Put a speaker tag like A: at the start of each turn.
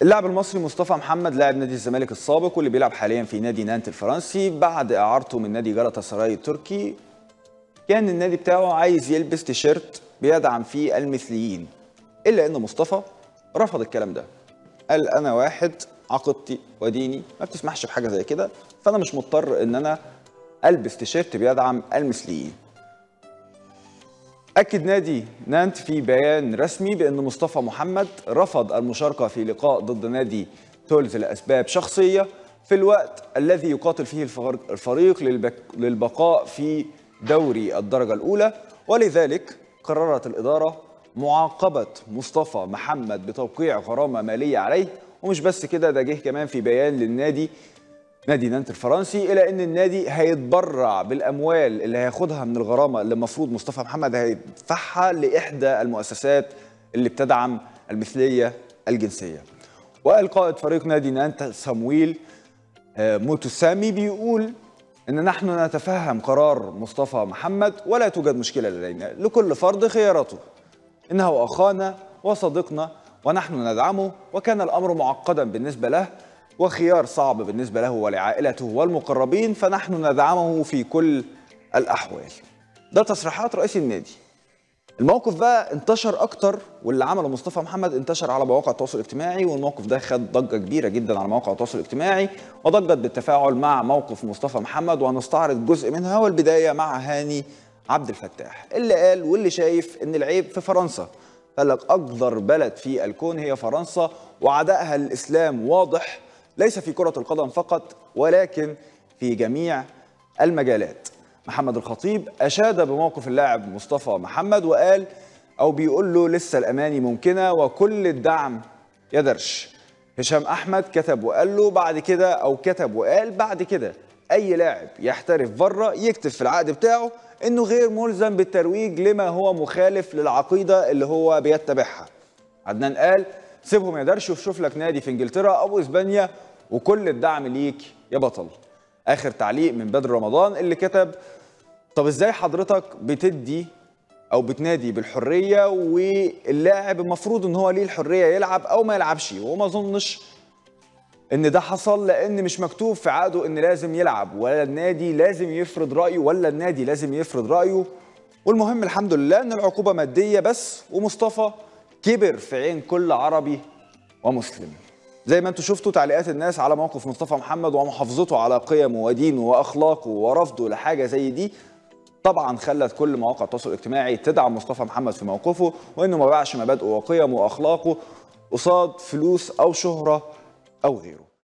A: اللاعب المصري مصطفى محمد لاعب نادي الزمالك السابق واللي بيلعب حاليا في نادي نانت الفرنسي بعد اعارته من نادي جلطة سراي التركي كان النادي بتاعه عايز يلبس تيشيرت بيدعم فيه المثليين الا ان مصطفى رفض الكلام ده قال انا واحد عقيدتي وديني ما بتسمحش بحاجه زي كده فانا مش مضطر ان انا البس تيشيرت بيدعم المثليين أكد نادي نانت في بيان رسمي بأن مصطفى محمد رفض المشاركة في لقاء ضد نادي تولز لأسباب شخصية في الوقت الذي يقاتل فيه الفريق للبقاء في دوري الدرجة الأولى ولذلك قررت الإدارة معاقبة مصطفى محمد بتوقيع غرامة مالية عليه ومش بس كده ده جه كمان في بيان للنادي نادي نانت الفرنسي الى ان النادي هيتبرع بالاموال اللي هياخدها من الغرامه اللي المفروض مصطفى محمد هيدفعها لاحدى المؤسسات اللي بتدعم المثليه الجنسيه. وقال قائد فريق نادي نانت سامويل موتوسامي بيقول ان نحن نتفهم قرار مصطفى محمد ولا توجد مشكله لدينا لكل فرد خياراته انه اخانا وصديقنا ونحن ندعمه وكان الامر معقدا بالنسبه له وخيار صعب بالنسبة له ولعائلته والمقربين فنحن ندعمه في كل الأحوال ده تصريحات رئيس النادي الموقف بقى انتشر اكتر واللي عمله مصطفى محمد انتشر على مواقع التواصل الاجتماعي والموقف ده خد ضجه كبيره جدا على مواقع التواصل الاجتماعي وضجت بالتفاعل مع موقف مصطفى محمد وهنستعرض جزء منها والبدايه مع هاني عبد الفتاح اللي قال واللي شايف ان العيب في فرنسا قال لك اقذر بلد في الكون هي فرنسا وعدائها للاسلام واضح ليس في كرة القدم فقط ولكن في جميع المجالات محمد الخطيب أشاد بموقف اللاعب مصطفى محمد وقال أو بيقول له لسه الأماني ممكنة وكل الدعم يدرش هشام أحمد كتب وقال له بعد كده أو كتب وقال بعد كده أي لاعب يحترف بره يكتب في العقد بتاعه إنه غير ملزم بالترويج لما هو مخالف للعقيدة اللي هو بيتبعها عدنان قال سيبهم يا درش وشوف لك نادي في انجلترا او اسبانيا وكل الدعم ليك يا بطل اخر تعليق من بدر رمضان اللي كتب طب ازاي حضرتك بتدي او بتنادي بالحريه واللاعب المفروض ان هو ليه الحريه يلعب او ما يلعبش وما اظنش ان ده حصل لان مش مكتوب في عقده ان لازم يلعب ولا النادي لازم يفرض رايه ولا النادي لازم يفرض رايه والمهم الحمد لله ان العقوبه ماديه بس ومصطفى كبر في عين كل عربي ومسلم زي ما انتم شفتوا تعليقات الناس على موقف مصطفى محمد ومحافظته على قيمه ودينه واخلاقه ورفضه لحاجه زي دي طبعا خلت كل مواقع التواصل الاجتماعي تدعم مصطفى محمد في موقفه وانه ما باعش مبادئه وقيمه واخلاقه قصاد فلوس او شهره او غيره